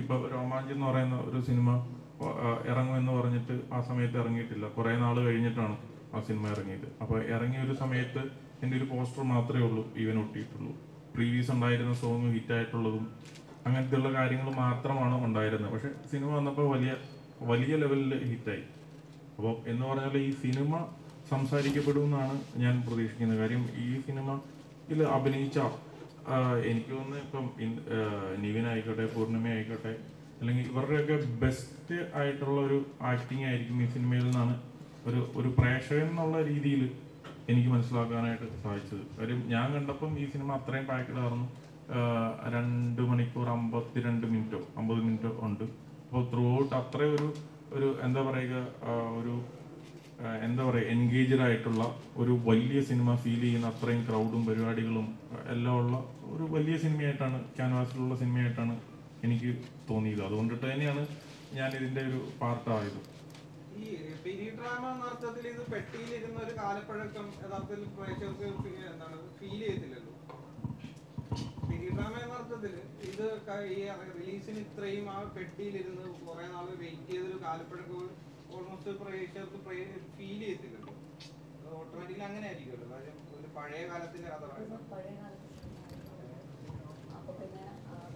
ഇപ്പൊ രോമാഞ്ചം എന്ന് പറയുന്ന ഒരു സിനിമ ആ, ഇറങ്ങുമെന്ന് പറഞ്ഞിട്ട് ആ സമയത്ത് ഇറങ്ങിയിട്ടില്ല കുറെ നാൾ കഴിഞ്ഞിട്ടാണ് ആ സിനിമ ഇറങ്ങിയത് അപ്പൊ ഇറങ്ങിയ ഒരു സമയത്ത് എൻ്റെ ഒരു പോസ്റ്റർ മാത്രമേ ഉള്ളൂ ഈവൻ ഒട്ടിയിട്ടുള്ളൂ പ്രീവിയസ് ഉണ്ടായിരുന്ന സോങ് ഹിറ്റ് ആയിട്ടുള്ളതും അങ്ങനത്തെ ഉള്ള കാര്യങ്ങൾ മാത്രമാണ് ഉണ്ടായിരുന്നത് പക്ഷെ സിനിമ വന്നപ്പോൾ വലിയ വലിയ ലെവലിൽ ഹിറ്റായി അപ്പോൾ എന്ന് പറഞ്ഞാൽ ഈ സിനിമ സംസാരിക്കപ്പെടുമെന്നാണ് ഞാൻ പ്രതീക്ഷിക്കുന്നത് കാര്യം ഈ സിനിമ ഇതിൽ അഭിനയിച്ച ആ, എനിക്ക് തോന്നുന്നു ഇപ്പം ഇൻ- ആ, നിവിൻ ആയിക്കോട്ടെ പൂർണിമ ആയിക്കോട്ടെ അല്ലെങ്കിൽ ഇവരുടെയൊക്കെ ബെസ്റ്റ് ആയിട്ടുള്ള ഒരു ആക്ടിങ് ആയിരിക്കും ഈ സിനിമയിൽ നിന്നാണ് ഒരു ഒരു പ്രേക്ഷകൻ എന്നുള്ള രീതിയിൽ എനിക്ക് മനസ്സിലാക്കാനായിട്ട് സാധിച്ചത് കാര്യം ഞാൻ കണ്ടപ്പം ഈ സിനിമ അത്രയും പാക്കഡ് ആയിരുന്നു ആഹ് രണ്ട് മണിക്കൂർ അമ്പത്തിരണ്ട് മിനിറ്റോ അമ്പത് മിനിറ്റോ ഉണ്ട് അപ്പോൾ ത്രൂ ഔട്ട് അത്ര ഒരു ഒരു എന്താ പറയുക ആഹ് ഒരു ആഹ് എന്താ പറയുക എൻഗേജഡ് ആയിട്ടുള്ള ഒരു വലിയ സിനിമ ഫീൽ ചെയ്യുന്ന അത്രയും ക്രൗഡും പരിപാടികളും ആഹ് എല്ലാം ഉള്ള ഒരു വലിയ സിനിമയായിട്ടാണ് ക്യാൻവാസിലുള്ള സിനിമയായിട്ടാണ് എനിക്ക് തോന്നിയത് അതുകൊണ്ടിട്ട് തന്നെയാണ് ഞാൻ ഇതിൻ്റെ ഒരു പാർട്ടായത് ഈ പീരീഡ് ഡ്രാമ എന്ന അർത്ഥത്തിൽ ഇത് പെട്ടിയിലിരുന്ന ഒരു കാലപ്പഴക്കം യഥാർത്ഥത്തിൽ പ്രേക്ഷകർക്ക് ഫീ- എന്താണ് ഫീൽ ചെയ്തില്ലല്ലോ പീരീഡ് ഡ്രാമ എന്ന അർത്ഥത്തിൽ ഇത് ക- ഈ റിലീസിന് ഇത്രയും ആ പെട്ടിയിലിരുന്ന് കുറെ നാൾ വെയിറ്റ് ചെയ്തൊരു കാലപ്പഴക്കം ഓൾമോസ്റ്റ് പ്രേക്ഷകർക്ക് ഫീൽ ചെയ്തില്ലല്ലോ ഓട്ടോമാറ്റിക്കലി അങ്ങനെ ആയിരിക്കുമല്ലോ കാര്യം ഒരു പഴയ കാലത്തിന്റെ കഥ പറയുന്നത് പഴയ കാലത്ത് അപ്പൊ പിന്നെ അത്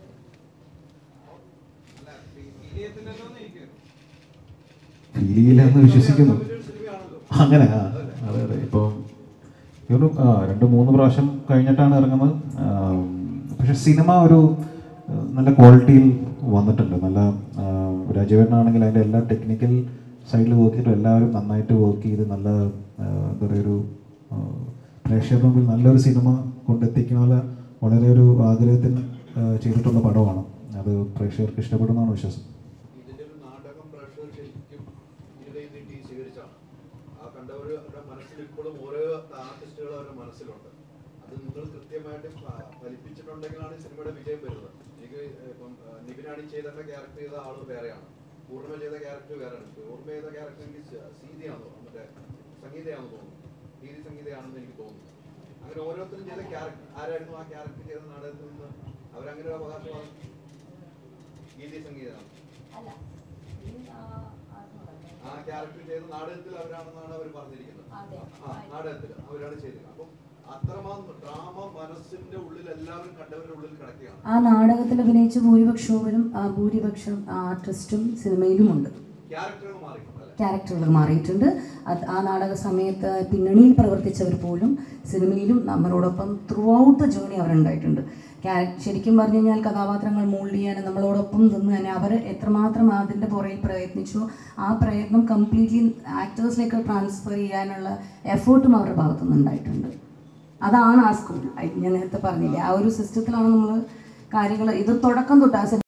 അല്ല ഫീൽ ചെയ്യത്തില്ലല്ലോ എന്ന് ഇരിക്കുമല്ലോ ഫീൽ ചെയ്യില്ല എന്ന് വിശ്വസിക്കുന്നു ഒരു സിനിമയാണല്ലോ അങ്ങനെ ആ അതെ അതെ ഇപ്പം ഒരു ആ, രണ്ട് മൂന്ന് പ്രാവശ്യം കഴിഞ്ഞിട്ടാണ് ഇറങ്ങുന്നത് ആ, പക്ഷെ സിനിമ ഒരു ആ, നല്ല ക്വാളിറ്റിയിൽ വന്നിട്ടുണ്ട് നല്ല ആ, രാജീവേട്ടനാണെങ്കിൽ അതിൻ്റെ എല്ലാ ടെക്നിക്കൽ സൈഡിൽ വർക്ക് ചെയ്തിട്ട് എല്ലാവരും നന്നായിട്ട് വർക്ക് ചെയ്ത് നല്ല ആ, എന്താ പറയുക ഒരു ആ, പ്രേക്ഷകരുടെ മുമ്പിൽ നല്ലൊരു സിനിമ കൊണ്ടെത്തിക്കാനുള്ള വളരെ ഒരു ആഗ്രഹത്തിൽ ആ, ചെയ്തിട്ടുള്ള പടമാണ് അത് പ്രേക്ഷകർക്ക് ഇഷ്ടപ്പെടുന്നതാണ് വിശ്വാസം ഇതിന്റെ ഒരു നാടകം പ്രേക്ഷകർ ശരിക്കും ഇരുകൈ നീട്ടി സ്വീകരിച്ചാണ് ആ കണ്ടവരുടെ മനസ്സിൽ ഇപ്പോഴും ഓരോ ആർട്ടിസ്റ്റുകൾ അവരുടെ മനസ്സിലുണ്ട് അത് നിങ്ങൾ കൃത്യമായിട്ട് ഫ- ഫലിപ്പിച്ചിട്ടുണ്ടെങ്കിലാണ് ഈ സിനിമയുടെ വിജയം വരുന്നത് എനിക്ക് ഇപ്പം ആ, നിവിനാണി ചെയ്ത ക്യാരക്ടർ ചെയ്ത ആള് വേറെയാണ് പൂർണ്ണ ചെയ്ത ക്യാരക്ടർ വേറെയാണ് പൂർണ്ണ ചെയ്ത ക്യാരക്ടർ എനിക്ക് സ- സീതയാണെന്ന് തോന്നുന്നു മറ്റേ സംഗീതയാണെന്ന് തോന്നുന്നു ഗീതി സംഗീതയാണെന്ന് എനിക്ക് തോന്നുന്നു അങ്ങനെ ഓരോരുത്തരും ചെയ്ത ക്യാരക്ടർ ആരായിരുന്നു ആ ക്യാരക്ടർ ചെയ്ത നാടകത്തിൽ നിന്ന് അവരങ്ങനെ ഒരു അവകാശവാദം ഗീതി സംഗീതമാണ് അല്ല ഈ ആ ആത്മകഥ. ആ ക്യാരക്ടർ ചെയ്ത നാടകത്തിൽ അവരാണെന്നാണ് അവർ പറഞ്ഞിരിക്കുന്നത് അതെ. ആ നാടകത്തിൽ അവരാണ് ചെയ്തത് അപ്പം അത്രമാത്രം ഡ്രാമ മനസ്സിന്റെ ഉള്ളിൽ എല്ലാവരും കണ്ടവരുടെ ഉള്ളിൽ കിടക്കുകയാണ് ആ നാടകത്തിൽ അഭിനയിച്ച ഭൂരിപക്ഷവും ആ ഭൂരിപക്ഷം ആർട്ടിസ്റ്റും സിനിമയിലുമുണ്ട് ക്യാരക്ടറുകൾ മാറി അല്ലെ ക്യാരക്ടറുകൾ മാറിയിട്ടുണ്ട് അത് ആ നാടക സമയത്ത് പിന്നണിയിൽ പ്രവർത്തിച്ചവർ പോലും സിനിമയിലും നമ്മളോടൊപ്പം ത്രൂ ഔട്ട് ദ ജേണി അവരുണ്ടായിട്ടുണ്ട് ക്യാര- ശരിക്കും പറഞ്ഞു കഴിഞ്ഞാൽ കഥാപാത്രങ്ങൾ മോൾഡ് ചെയ്യാൻ നമ്മളോടൊപ്പം നിന്ന് തന്നെ അവർ എത്രമാത്രം അതിൻ്റെ പുറകിൽ പ്രയത്നിച്ചു ആ പ്രയത്നം കംപ്ലീറ്റ്ലി ആക്ടേഴ്സിലേക്ക് ട്രാൻസ്ഫർ ചെയ്യാനുള്ള എഫേർട്ടും അവരുടെ ഭാഗത്തുനിന്ന് ഉണ്ടായിട്ടുണ്ട് അതാണ് ആ സ്കൂൾ ഞാൻ നേരത്തെ പറഞ്ഞില്ലേ ആ ഒരു സിസ്റ്റത്തിലാണ് നമ്മൾ കാര്യങ്ങൾ ഇത് തുടക്കം തൊട്ട് ആ